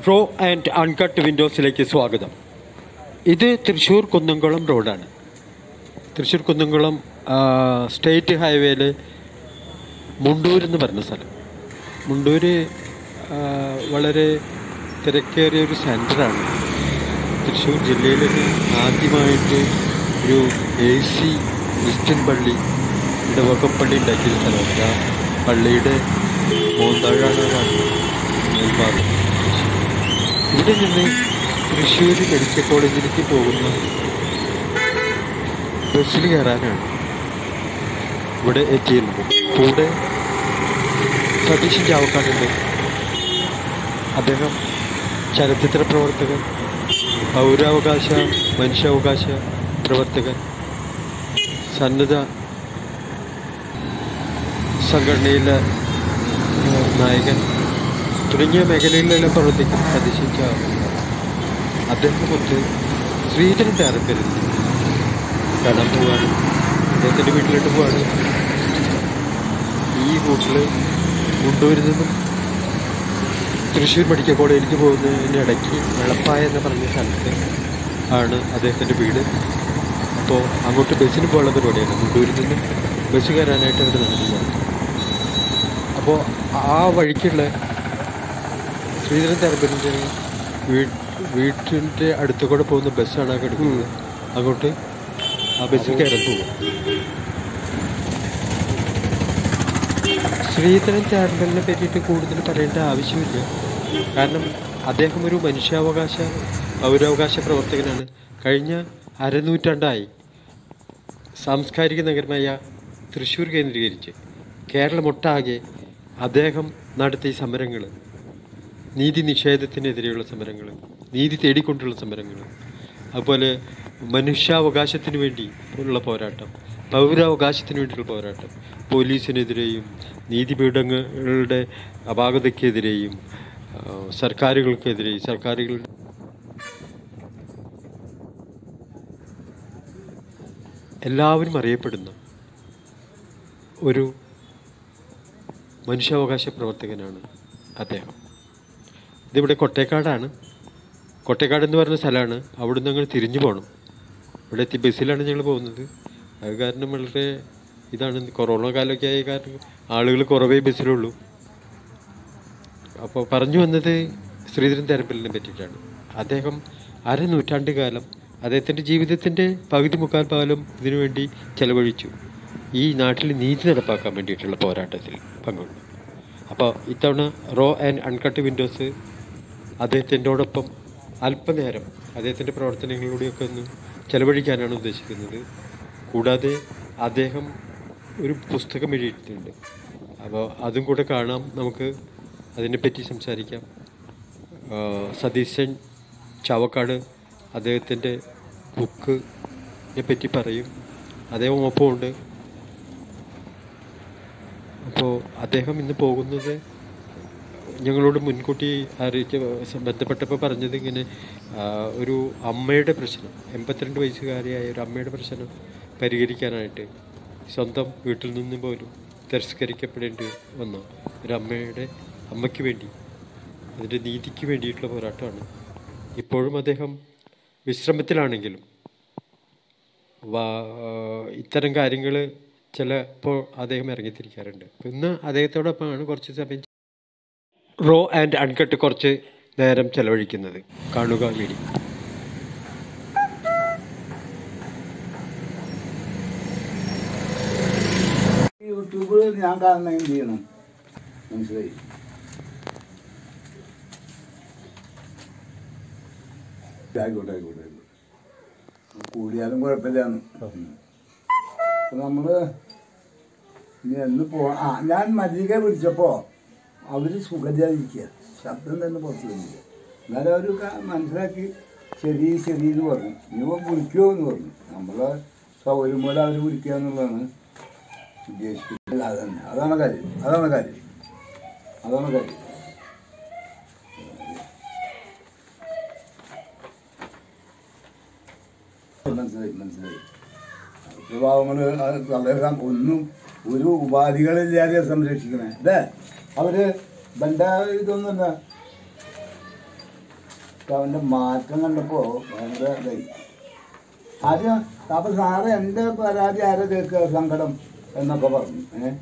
Raw and uncut വിൻഡോസിലേക്ക് സ്വാഗതം ഇത് തൃശ്ശൂർ കുന്നംകുളം റോഡാണ് തൃശ്ശൂർ കുന്നംകുളം ആ, സ്റ്റേറ്റ് ഹൈവേയിൽ മുണ്ടൂർ എന്ന് പറഞ്ഞ സ്ഥലം മുണ്ടൂർ ആ, വളരെ തിരക്കേറിയ ഒരു സെൻറ്ററാണ് തൃശ്ശൂർ ജില്ലയിൽ ആദ്യമായിട്ട് ഒരു എ സി ക്രിസ്ത്യൻ പള്ളി ഇടവകപ്പള്ളി ഉണ്ടാക്കിയ സ്ഥലമാണ് ആ പള്ളിയുടെ മോന്താഴാണ് മേൽഭാഗം ഇവിടെ നിന്ന് തൃശ്ശൂർ മെഡിക്കൽ കോളേജിലേക്ക് പോകുന്ന ബസ്സിൽ കയറാനാണ് ഇവിടെ എത്തിയിരുന്നത് കൂടെ സതീശൻ ചാവക്കാടുണ്ട് അദ്ദേഹം ചലച്ചിത്ര പ്രവർത്തകൻ പൗരാവകാശ മനുഷ്യാവകാശ പ്രവർത്തകൻ സന്നദ്ധ സംഘടനയിലെ ഏഹ്, നായകൻ തുടങ്ങിയ മേഖലകളിലെല്ലാം പ്രവർത്തിക്കുന്ന സതീശൻ ചാവക്കാട് അദ്ദേഹം മൊത്ത് ശ്രീധരൻ തയ്യാറക്കരുത് കാണാൻ പോവാണ് അദ്ദേഹത്തിൻ്റെ വീട്ടിലോട്ട് പോവാണ് ഈ റൂട്ടിൽ മുണ്ടൂരിൽ നിന്നും തൃശ്ശൂർ മെഡിക്കൽ കോളേജിലേക്ക് പോകുന്നതിന് ഇടയ്ക്ക് വെളപ്പായ എന്ന് പറഞ്ഞ സ്ഥലത്ത് ആണ് അദ്ദേഹത്തിൻ്റെ വീട് അപ്പോൾ അങ്ങോട്ട് ബസ്സിന് പോകാനുള്ള പരിപാടിയാണ് മുണ്ടൂരിൽ നിന്ന് ബസ് കയറാനായിട്ട് അവർ നടന്നു പോകും അപ്പോൾ ആ വഴിക്കുള്ള ശ്രീധരൻ തരപ്പൻ്റെ വീട്ടിൻ്റെ അടുത്ത് കൂടെ പോകുന്ന ബസ്സാണ് ആ കിടക്കുന്നത് അങ്ങോട്ട് ആ ബസ്സിൽ കയറാൻ പോകും ശ്രീധരൻ ചാരമ്പലിനെ പറ്റിയിട്ട് കൂടുതൽ പറയേണ്ട ആവശ്യമില്ല കാരണം അദ്ദേഹം ഒരു മനുഷ്യാവകാശ പൗരാവകാശ പ്രവർത്തകനാണ് കഴിഞ്ഞ അരനൂറ്റാണ്ടായി സാംസ്കാരിക നഗരമായ തൃശ്ശൂർ കേന്ദ്രീകരിച്ച് കേരളമൊട്ടാകെ അദ്ദേഹം നടത്തിയ സമരങ്ങൾ നീതി നിഷേധത്തിനെതിരെയുള്ള സമരങ്ങൾ നീതി തേടിക്കൊണ്ടുള്ള സമരങ്ങൾ അതുപോലെ മനുഷ്യാവകാശത്തിന് വേണ്ടി ഉള്ള പോരാട്ടം പൗരാവകാശത്തിന് വേണ്ടിയുള്ള പോരാട്ടം പോലീസിനെതിരെയും നീതിപീഠങ്ങളുടെ അപാകതയ്ക്കെതിരെയും ആ, സർക്കാരുകൾക്കെതിരെയും സർക്കാരുകൾ എല്ലാവരും അറിയപ്പെടുന്ന ഒരു മനുഷ്യാവകാശ പ്രവർത്തകനാണ് അദ്ദേഹം ഇതിവിടെ കൊട്ടേക്കാടാണ് കൊട്ടേക്കാട് എന്ന് പറയുന്ന സ്ഥലമാണ് അവിടുന്ന് ഞങ്ങൾ തിരിഞ്ഞു പോകണം ഇവിടെ എത്തി ബസ്സിലാണ് ഞങ്ങൾ പോകുന്നത് അത് കാരണം വളരെ ഇതാണ് കൊറോണ കാലമൊക്കെ ആയ കാരണം ആളുകൾ കുറവേ ബസ്സിലുള്ളൂ അപ്പോൾ പറഞ്ഞു വന്നത് ശ്രീധരൻ തരപ്പലിനെ പറ്റിയിട്ടാണ് അദ്ദേഹം അരനൂറ്റാണ്ട് കാലം അദ്ദേഹത്തിൻ്റെ ജീവിതത്തിൻ്റെ പകുതി മുക്കാൽ പാലം ഇതിനു വേണ്ടി ചെലവഴിച്ചു ഈ നാട്ടിൽ നീതി നടപ്പാക്കാൻ വേണ്ടിയിട്ടുള്ള പോരാട്ടത്തിൽ പങ്കുകൊണ്ടു അപ്പോൾ ഇത്തവണ റോ ആൻഡ് അൺകട്ട് വിൻഡോസ് അദ്ദേഹത്തിൻ്റെയോടൊപ്പം അല്പനേരം അദ്ദേഹത്തിൻ്റെ പ്രവർത്തനങ്ങളിലൂടെയൊക്കെ ഒന്ന് ചെലവഴിക്കാനാണ് ഉദ്ദേശിക്കുന്നത് കൂടാതെ അദ്ദേഹം ഒരു പുസ്തകം എഴുതിയിട്ടുണ്ട് അപ്പോൾ അതും കൂടെ കാണാം നമുക്ക് അതിനെപ്പറ്റി സംസാരിക്കാം ആ, സതീശൻ ചാവക്കാട് അദ്ദേഹത്തിൻ്റെ ബുക്കിനെ പറ്റി പറയും അദ്ദേഹം ഒപ്പമുണ്ട് അപ്പോൾ അദ്ദേഹം ഇന്ന് പോകുന്നത് ഞങ്ങളോട് മുൻകൂട്ടി അറിയിച്ച് ബന്ധപ്പെട്ടപ്പോൾ പറഞ്ഞത് ഇങ്ങനെ ആ, ഒരു അമ്മയുടെ പ്രശ്നം എൺപത്തിരണ്ട് വയസ്സുകാരിയായ ഒരു അമ്മയുടെ പ്രശ്നം പരിഹരിക്കാനായിട്ട് സ്വന്തം വീട്ടിൽ നിന്ന് പോലും തിരസ്കരിക്കപ്പെടേണ്ടി വന്ന ഒരു അമ്മയുടെ അമ്മയ്ക്ക് വേണ്ടി അതിൻ്റെ നീതിക്ക് വേണ്ടിയിട്ടുള്ള പോരാട്ടമാണ് ഇപ്പോഴും അദ്ദേഹം വിശ്രമത്തിലാണെങ്കിലും വാ- ഇത്തരം കാര്യങ്ങൾ ചിലപ്പോൾ അദ്ദേഹം ഇറങ്ങിത്തിരിക്കാറുണ്ട് അപ്പോൾ ഇന്ന് അദ്ദേഹത്തോടൊപ്പമാണ് കുറച്ച് സമയം റോ ആൻഡ് അൺകട്ട് കുറച്ച് നേരം ചെലവഴിക്കുന്നത് കാണുക വീഡിയോ യൂട്യൂബിൽ ഞാൻ കാണുന്ന എന്ത് ചെയ്യണം മനസ്സിലായി ആയിക്കോട്ടെ ആയിക്കോട്ടെ ആയിക്കോട്ടെ കൂടിയാലും കുഴപ്പമില്ലാന്ന് അപ്പൊ നമ്മള് ഇനി എന്ന് പോ ആ ഞാൻ മല്ലിക വിളിച്ചപ്പോ അവര് സുഖജാതിരിക്കുക ശബ്ദം തന്നെ പുറത്തു വന്നില്ല എന്നാലും അവർ മനസ്സിലാക്കി ശരി ശരി എന്ന് പറഞ്ഞു ഇനി വിളിക്കുമോ എന്ന് പറഞ്ഞു നമ്മളെ സൗകര്യം പോലെ അവർ വിളിക്കുക എന്നുള്ളതാണ് ഉദ്ദേശിക്കുന്നത് അതന്നെ അതാണ് കാര്യം അതാണ് കാര്യം അതാണ് കാര്യം മനസ്സിലായി മനസ്സിലായി സ്വഭാവങ്ങള് അത് വളരെ ഒന്നും ഒരു ഉപാധികളില്ലാതെ സംരക്ഷിക്കണേ അല്ലേ അവര് ബണ്ട ഇതൊന്നുമല്ല അപ്പൊ അവന്റെ മാറ്റം കണ്ടപ്പോ ഭയങ്കര ഇതായി ആദ്യം അപ്പൊ സാറ് എന്റെ പരാതി ആരെ കേൾക്കുക സങ്കടം എന്നൊക്കെ പറഞ്ഞു ഏഹ്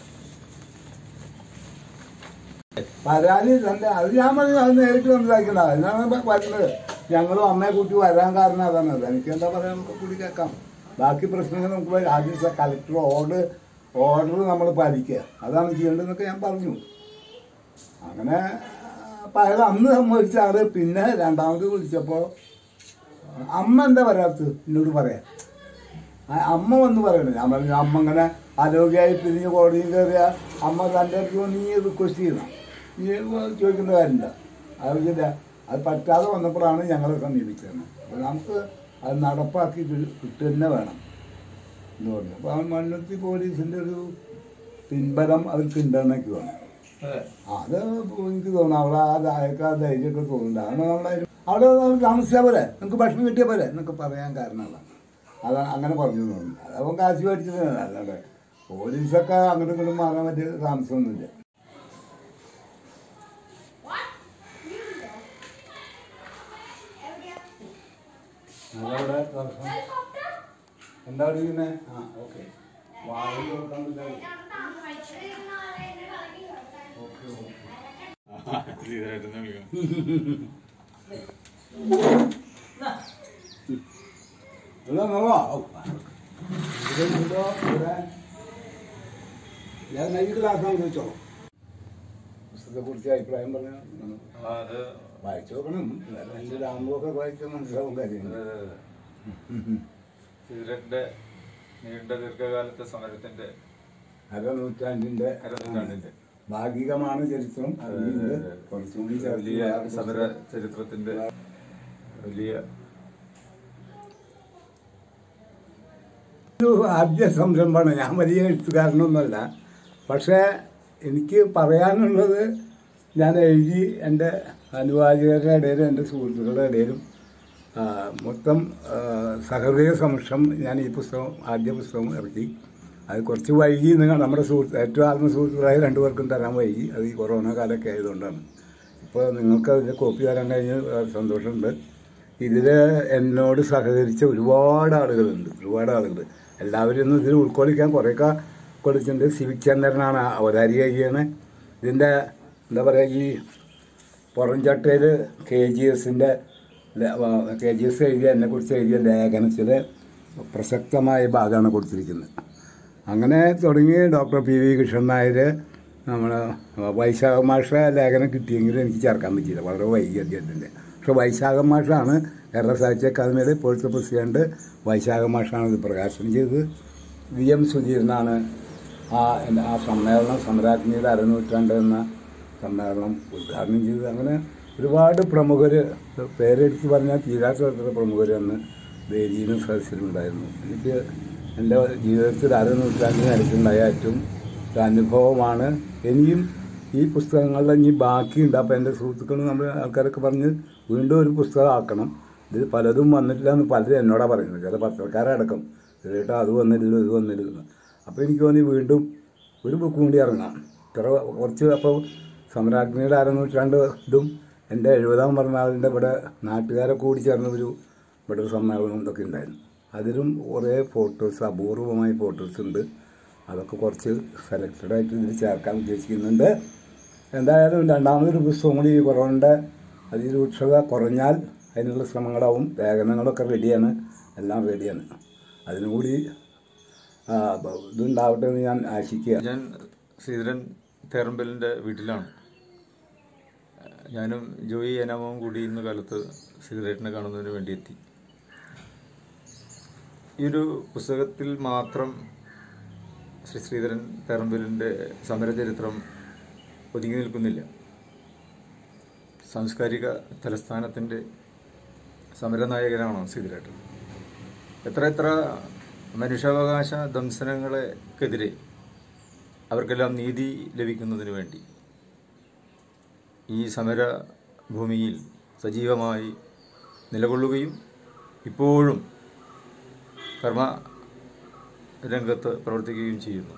പരാതി തന്റെ അത് ഞാൻ പറഞ്ഞു അത് നേരിട്ട് സംസാരിക്കണ്ട അതിനാണ് പ- പറഞ്ഞത് ഞങ്ങളും അമ്മയെ കൂട്ടി വരാൻ കാരണം അതാണ് അത് എനിക്ക് എന്താ പറയാ നമുക്ക് കൂടി കേൾക്കാം ബാക്കി പ്രശ്നങ്ങൾ നമുക്ക് വരാം. ആദ്യം കളക്ടർ ഓർഡർ ഓർഡർ നമ്മൾ പാലിക്കുക അതാണ് ചെയ്യേണ്ടതെന്നൊക്കെ ഞാൻ പറഞ്ഞു അങ്ങനെ അപ്പം അയാൾ അന്ന് സമ്മതിച്ച ആള് പിന്നെ രണ്ടാമത് വിളിച്ചപ്പോൾ അമ്മ എന്താ പറയാത്തത് എന്നോട് പറയാം ആ അമ്മ വന്ന് പറയണേ ഞാൻ പറഞ്ഞു അമ്മ ഇങ്ങനെ ആരോഗ്യമായി പിരിഞ്ഞ് കോടതിയിൽ കയറിയ അമ്മ തൻ്റെ അടുത്ത് വന്ന് നീ റിക്വസ്റ്റ് ചെയ്യണം നീ ചോദിക്കേണ്ട കാര്യമില്ല ആവശ്യമില്ല അത് പറ്റാതെ വന്നപ്പോഴാണ് ഞങ്ങളെ സമീപിച്ചത് അപ്പോൾ നമുക്ക് അത് നടപ്പാക്കി കി- കിട്ടുക തന്നെ വേണം എന്ന് പറഞ്ഞു അപ്പോൾ ആ മണ്ണുത്തി പോലീസിൻ്റെ ഒരു പിൻബലം അവർക്ക് ഉണ്ടെന്നൊക്കെ വേണം അത് എനിക്ക് തോന്നുന്നു അവിടെ ആ അയക്കാ ധൈര്യമൊക്കെ തോന്നുന്നുണ്ട് അതാണ് നമ്മളെ അവിടെ താമസിച്ചാൽ പോരെ നിങ്ങൾക്ക് ഭക്ഷണം കിട്ടിയാൽ പോരെ എന്നൊക്കെ പറയാൻ കാരണം അതാണ് അത് അങ്ങനെ പറഞ്ഞു എന്ന് തോന്നുന്നു അതവൻ കാശ് മേടിച്ചത് അല്ലാതെ പോലീസൊക്കെ അങ്ങോട്ടും ഇങ്ങോട്ടും മാറാൻ പറ്റിയ താമസമൊന്നുമില്ല അതവിടെ താമസം. എന്താ ചെയ്യുന്നത് ആ ഓക്കെ വാതിൽ തുറക്കാൻ പറ്റില്ല ഓക്കെ ഓക്കെ ഇവിടെ നോവാ ഇവിടെ ഇതോ, ഇവിടെ. ഞാൻ നൈറ്റ് ക്ലാസ്സാണ് ചോദിച്ചോ പുസ്തകത്തെ കുറിച്ച് അഭിപ്രായം പറഞ്ഞാൽ അത് വായിച്ചു നോക്കണം എൻ്റെ രാമുഖമൊക്കെ വായിച്ചാൽ മനസ്സിലാവും കാര്യങ്ങൾ സിഗരറ്റിന്റെ നീണ്ട ദീർഘകാലത്തെ സമരത്തിന്റെ അരനൂറ്റാണ്ടിൻ്റെ അരനൂറ്റാണ്ടിന്റെ. ഭാഗികമാണ് ചരിത്രം അതെ, അതിലുണ്ട് അതെ, അതെ. കുറച്ചുകൂടി വലിയ ചരിത്രം സമര ചരിത്രത്തിന്റെ വലിയ ഒരു ആദ്യ സംരംഭമാണ് ഞാൻ വലിയ എഴുത്തുകാരനൊന്നുമല്ല പക്ഷേ എനിക്ക് പറയാനുള്ളത് ഞാൻ എഴുതി എൻ്റെ അനുവാചകരുടെ ഇടയിലും എൻ്റെ സുഹൃത്തുക്കളുടെ ഇടയിലും ആ, മൊത്തം ആ, സഹൃദയ സമക്ഷം ഞാൻ ഈ പുസ്തകം ആദ്യ പുസ്തകം ഇറക്കി അത് കുറച്ച് വൈകി നിങ്ങൾ നമ്മുടെ സുഹൃത്ത് ഏറ്റവും ആത്മ സുഹൃത്തുക്കളായ രണ്ടുപേർക്കും തരാൻ വൈകി അത് ഈ കൊറോണ കാലമൊക്കെ ആയതുകൊണ്ടാണ് ഇപ്പോൾ നിങ്ങൾക്ക് അതിൻ്റെ കോപ്പി തരാൻ കഴിഞ്ഞ് സന്തോഷമുണ്ട് ഇതിൽ എന്നോട് സഹകരിച്ച ഒരുപാട് ആളുകളുണ്ട് ഒരുപാട് ആളുകൾ എല്ലാവരും ഒന്നും ഇതിൽ ഉൾക്കൊള്ളിക്കാൻ കുറേയൊക്കെ കൊള്ളിച്ചിട്ടുണ്ട് സിവിക് ചന്ദ്രനാണ് അവതാരിക ചെയ്യണേ ഇതിൻ്റെ എന്താ പറയുക ഈ പുറംചട്ടയിൽ കെ ജി എസിൻ്റെ കെ ജി എസ് എഴുതിയ എന്നെക്കുറിച്ച് എഴുതിയ ലേഖനത്തിൽ പ്രസക്തമായ ഭാഗമാണ് കൊടുത്തിരിക്കുന്നത് അങ്ങനെ തുടങ്ങി doctor P V Krishnan Nair നമ്മൾ വൈശാഖ മാഷ ലേഖനം കിട്ടിയെങ്കിലും എനിക്ക് ചേർക്കാൻ പറ്റിയില്ല വളരെ വൈകി അദ്ദേഹത്തിൻ്റെ പക്ഷെ വൈശാഖ മാഷാണ് കേരള സാഹിത്യ അക്കാദമിയുടെ ഇപ്പോഴത്തെ പ്രസിഡന്റ് വൈശാഖ മാഷാണ് ഇത് പ്രകാശനം ചെയ്തത് വി എം സുധീരനാണ് ആ ആ സമ്മേളനം സമരാഗ്നിയുടെ അരനൂറ്റാണ്ട് എന്ന സമ്മേളനം ഉദ്ഘാടനം ചെയ്തത് അങ്ങനെ ഒരുപാട് പ്രമുഖർ പേരെടുത്ത് പറഞ്ഞാൽ തീരാത്ത പ്രമുഖർ അന്ന് വേദിയിലും സദസ്സിലും ഉണ്ടായിരുന്നു എനിക്ക് എൻ്റെ ജീവിതത്തിൽ അരനൂറ്റാണ്ടിന് അടുത്തുണ്ടായ ഏറ്റവും ഒരു അനുഭവമാണ് ഇനിയും ഈ പുസ്തകങ്ങളുടെ ഇനി ബാക്കിയുണ്ട് അപ്പോൾ എൻ്റെ സുഹൃത്തുക്കളും നമ്മുടെ ആൾക്കാരൊക്കെ പറഞ്ഞ് വീണ്ടും ഒരു പുസ്തകം ആക്കണം ഇത് പലതും വന്നിട്ടില്ല എന്ന് പലരും എന്നോടാ പറയുന്നത് ചില പത്രക്കാരടക്കം ചേട്ടാ അത് വന്നിട്ടില്ല ഇത് വന്നിട്ടില്ല അപ്പോൾ എനിക്ക് തോന്നി വീണ്ടും ഒരു ബുക്ക് കൂടി ഇറങ്ങാം ഇത്ര കുറച്ച് അപ്പോൾ സമരാഗ്നിയുടെ അരനൂറ്റാണ്ട് ഇതും എൻ്റെ എഴുപതാം പിറന്നാളിൻ്റെ ഇവിടെ നാട്ടുകാരെ കൂടി ചേർന്ന ഒരു ഇവിടെ ഒരു സമ്മേളനം ഇതൊക്കെ ഉണ്ടായിരുന്നു അതിലും കുറേ ഫോട്ടോസ് അപൂർവമായ ഫോട്ടോസ് ഉണ്ട് അതൊക്കെ കുറച്ച് സെലക്റ്റഡ് ആയിട്ട് ഇതിൽ ചേർക്കാൻ ഉദ്ദേശിക്കുന്നുണ്ട് എന്തായാലും രണ്ടാമതൊരു പുസ്തകം കൂടി ഈ കൊറോണയുടെ അതിരൂക്ഷത കുറഞ്ഞാൽ അതിനുള്ള ശ്രമങ്ങളാവും ലേഖനങ്ങളൊക്കെ റെഡിയാണ് എല്ലാം റെഡിയാണ് അതിനുകൂടി ആ, ഇതുണ്ടാവട്ടെ എന്ന് ഞാൻ ആശിക്കുക ഞാൻ ശ്രീധരൻ തേറമ്പലിന്റെ വീട്ടിലാണ് ഞാനും ജോയി അനാമവും കൂടി ഇന്ന് കാലത്ത് സിഗരറ്റിനെ കാണുന്നതിന് വേണ്ടി എത്തി ഈ ഒരു പുസ്തകത്തിൽ മാത്രം ശ്രീ ശ്രീധരൻ തേറമ്പലിന്റെ സമരചരിത്രം ഒതുങ്ങി നിൽക്കുന്നില്ല സാംസ്കാരിക തലസ്ഥാനത്തിൻ്റെ സമരനായകനാണ് ശ്രീധരേട്ടൻ എത്ര എത്ര മനുഷ്യാവകാശ ദംശനങ്ങളെക്കെതിരെ അവർക്കെല്ലാം നീതി ലഭിക്കുന്നതിന് വേണ്ടി ഈ സമര ഭൂമിയിൽ സജീവമായി നിലകൊള്ളുകയും ഇപ്പോഴും കർമ്മ രംഗത്ത് പ്രവർത്തിക്കുകയും ചെയ്യുന്നു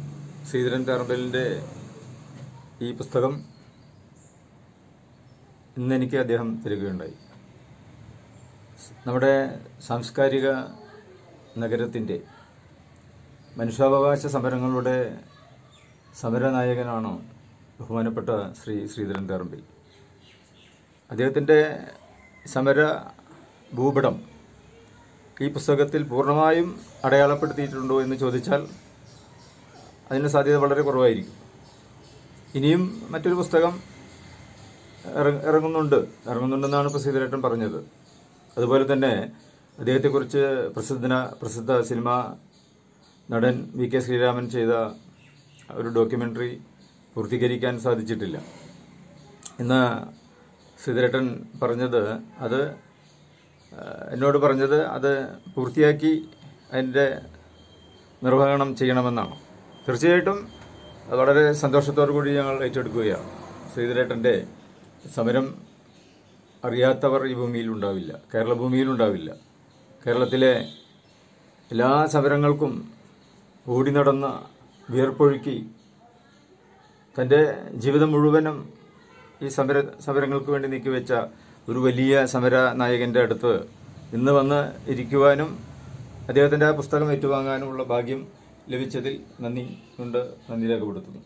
ശ്രീധരൻ തറമ്പലിൻ്റെ ഈ പുസ്തകം ഇന്ന് എനിക്ക് അദ്ദേഹം തരികയുണ്ടായി നമ്മുടെ സാംസ്കാരിക നഗരത്തിൻ്റെ മനുഷ്യാവകാശ സമരങ്ങളുടെ സമരനായകനാണ് ബഹുമാനപ്പെട്ട ശ്രീ ശ്രീധരൻ തേറമ്പിൽ അദ്ദേഹത്തിൻ്റെ സമര ഭൂപടം ഈ പുസ്തകത്തിൽ പൂർണ്ണമായും അടയാളപ്പെടുത്തിയിട്ടുണ്ടോ എന്ന് ചോദിച്ചാൽ അതിന് സാധ്യത വളരെ കുറവായിരിക്കും ഇനിയും മറ്റൊരു പുസ്തകം ഇറ- ഇറങ്ങുന്നുണ്ട് ഇറങ്ങുന്നുണ്ടെന്നാണ് ഇപ്പോൾ ശ്രീധരേട്ടൻ പറഞ്ഞത് അതുപോലെ തന്നെ അദ്ദേഹത്തെക്കുറിച്ച് പ്രസിദ്ധന പ്രസിദ്ധ സിനിമ നടൻ വി കെ ശ്രീരാമൻ ചെയ്ത ഒരു ഡോക്യുമെൻ്ററി പൂർത്തീകരിക്കാൻ സാധിച്ചിട്ടില്ല ഇന്ന് ശ്രീധരേട്ടൻ പറഞ്ഞത് അത് ആ, എന്നോട് പറഞ്ഞത് അത് പൂർത്തിയാക്കി അതിൻ്റെ നിർവഹണം ചെയ്യണമെന്നാണ് തീർച്ചയായിട്ടും അത് വളരെ സന്തോഷത്തോടു കൂടി ഞങ്ങൾ ഏറ്റെടുക്കുകയാണ് ശ്രീധരേട്ടൻ്റെ സമരം അറിയാത്തവർ ഈ ഭൂമിയിൽ ഉണ്ടാവില്ല കേരള ഭൂമിയിൽ ഉണ്ടാവില്ല കേരളത്തിലെ എല്ലാ സമരങ്ങൾക്കും ഓടി നടന്ന വിയർപ്പൊഴുക്കി തൻ്റെ ജീവിതം മുഴുവനും ഈ സമര സമരങ്ങൾക്ക് വേണ്ടി നീക്കിവെച്ച ഒരു വലിയ സമര നായകന്റെ അടുത്ത് ഇന്ന് വന്ന് ഇരിക്കുവാനും അദ്ദേഹത്തിന്റെ ആ പുസ്തകം ഏറ്റുവാങ്ങാനുമുള്ള ഭാഗ്യം ലഭിച്ചതിൽ നന്ദി കൊണ്ട് നന്ദി രേഖപ്പെടുത്തുന്നു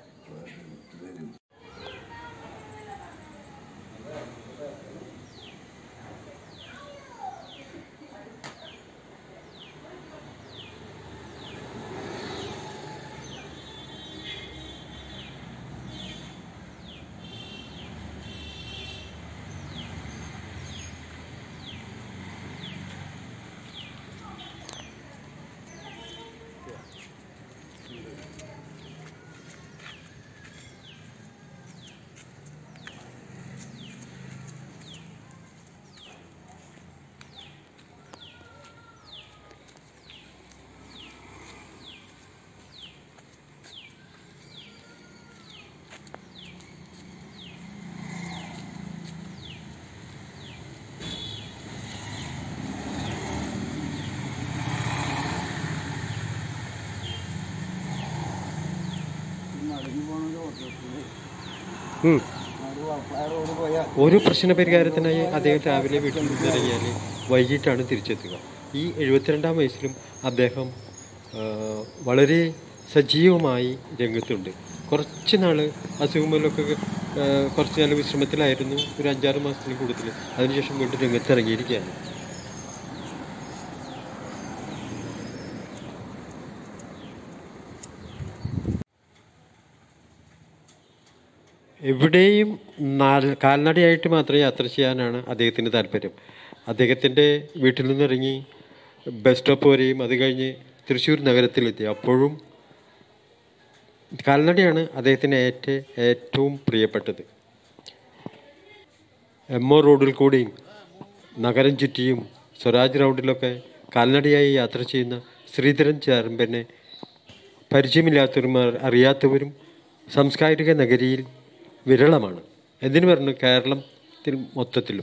ഉം. ഒരു പ്രശ്ന പരിഹാരത്തിനായി അദ്ദേഹം രാവിലെ വീട്ടിൽ നിന്നിറങ്ങിയാൽ വൈകിട്ടാണ് തിരിച്ചെത്തുക ഈ എഴുപത്തിരണ്ടാം വയസ്സിലും അദ്ദേഹം ആ, വളരെ സജീവമായി രംഗത്തുണ്ട് കുറച്ച് നാൾ അസുഖം മൂലമൊക്കെ ആ, കുറച്ച് നാൾ വിശ്രമത്തിലായിരുന്നു ഒരു അഞ്ചാറ് മാസത്തിന് കൂടുതൽ അതിനുശേഷം വീണ്ടും രംഗത്തിറങ്ങിയിരിക്കുകയാണ് എവിടെയും നാല് കാൽനടയായിട്ട് മാത്രമേ യാത്ര ചെയ്യാനാണ് അദ്ദേഹത്തിന് താല്പര്യം അദ്ദേഹത്തിൻ്റെ വീട്ടിൽ നിന്നിറങ്ങി ബസ് സ്റ്റോപ്പ് വരെയും അത് കഴിഞ്ഞ് തൃശ്ശൂർ നഗരത്തിലെത്തി അപ്പോഴും കാൽനടയാണ് അദ്ദേഹത്തിന് ഏറ്റ ഏറ്റവും പ്രിയപ്പെട്ടത് എം ഒ റോഡിൽ കൂടിയും നഗരം ചുറ്റിയും സ്വരാജ് റൗണ്ടിലൊക്കെ കാൽനടയായി യാത്ര ചെയ്യുന്ന ശ്രീധരൻ ചേർമ്പനെ പരിചയമില്ലാത്തവരും അറി- അറിയാത്തവരും സാംസ്കാരിക നഗരിയിൽ വിരളമാണ് എന്തിനു പറഞ്ഞു കേരളത്തിൽ മൊത്തത്തിലും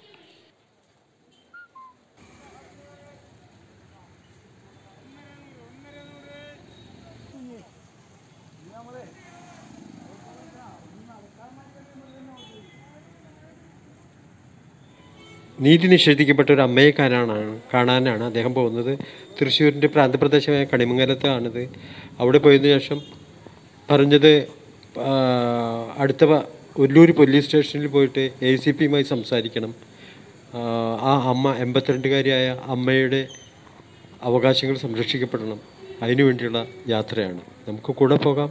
നീതി നിഷേധിക്കപ്പെട്ട ഒരു അമ്മയെ കാണാനാണ് കാണാനാണ് അദ്ദേഹം പോകുന്നത് തൃശ്ശൂരിൻ്റെ പ്രാന്തപ്രദേശമായ കണിമംഗലത്താണിത് അവിടെ പോയതിനു ശേഷം പറഞ്ഞത് ആ, അടുത്ത വ- ഒല്ലൂർ പോലീസ് സ്റ്റേഷനിൽ പോയിട്ട് എ സി പിയുമായി സംസാരിക്കണം ആ, ആ അമ്മ എൺപത്തിരണ്ടുകാരിയായ അമ്മയുടെ അവകാശങ്ങൾ സംരക്ഷിക്കപ്പെടണം അതിനു വേണ്ടിയുള്ള യാത്രയാണ് നമുക്ക് കൂടെ പോകാം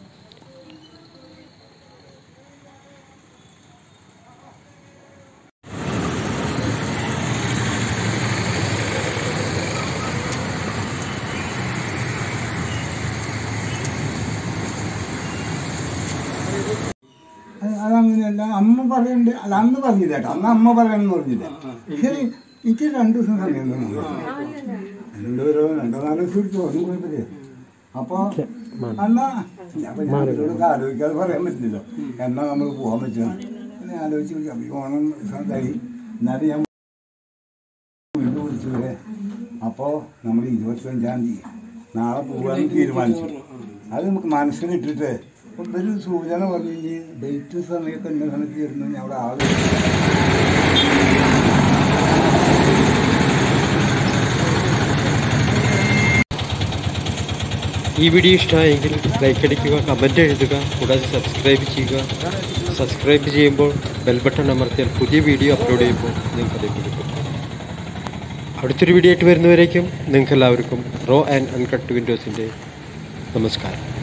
അത് അതങ്ങനെയല്ല അമ്മ പറയണ്ട് അല്ല അന്ന് പറഞ്ഞില്ല കേട്ടോ അന്ന് അമ്മ പറയണമെന്ന് പറഞ്ഞില്ല ശരി എനിക്ക് രണ്ടു ദിവസം സമയം തന്നു രണ്ടുപേരോ രണ്ടോ നാലോ ദിവസം എടുത്തു ഒന്നും കുഴപ്പമില്ല അപ്പൊ അന്നാ അപ്പൊ ഞാൻ ഇവരോടൊക്കെ ആലോചിക്കാതെ പറയാൻ പറ്റില്ലല്ലോ എന്നാ നമ്മൾ പോകാൻ പറ്റുക പിന്നെ ആലോചിച്ച് നോക്കി. അപ്പൊ ഈ ഓണം കഴിയും എന്നാലും ഞാൻ വീണ്ടും വിളിച്ചു വരെ അപ്പോൾ നമ്മൾ ഇരുപത്തഞ്ചാം തീയതി നാളെ പോകാൻ തീരുമാനിച്ചു അത് നമുക്ക് മനസ്സിലിട്ടിട്ട് ഇവര് സൂചന പറഞ്ഞു ഇനി ഡേറ്റ് സമയമൊക്കെ ഇന്ന സമയത്ത് വരുന്നു ഞാൻ അവിടെ ആള് ഈ വീഡിയോ ഇഷ്ടമായെങ്കിൽ ലൈക്ക് അടിക്കുക കമൻറ്റ് എഴുതുക കൂടാതെ സബ്സ്ക്രൈബ് ചെയ്യുക സബ്സ്ക്രൈബ് ചെയ്യുമ്പോൾ ബെൽ ബട്ടൺ അമർത്തിയാൽ പുതിയ വീഡിയോ അപ്ലോഡ് ചെയ്യുമ്പോൾ നിങ്ങൾക്ക് അത് ലഭിക്കും അടുത്തൊരു വീഡിയോ ആയിട്ട് വരുന്നവരേക്കും നിങ്ങൾക്ക് എല്ലാവർക്കും റോ ആൻഡ് അൺകട്ട് വിൻഡോസിൻ്റെ നമസ്കാരം